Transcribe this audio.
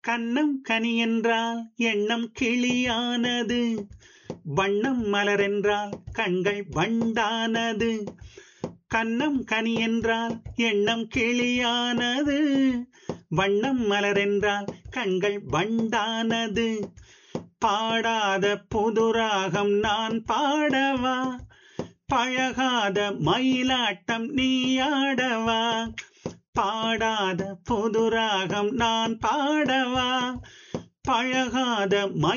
கன்னம் கனி என்றால் எண்ணம் கிளியானது வண்ணம் மலர் என்றால் கண்கள் வண்டானது கன்னம் கனி என்றால் எண்ணம் கிளியானது வண்ணம் மலர் என்றால் கண்கள் வண்டானது பாடாத புதுராகம் நான் பாடவா பழகாத மயிலாட்டம் நீயாடவா பாடாத புதுராகம் நான் பாடவா பழகாத மயில்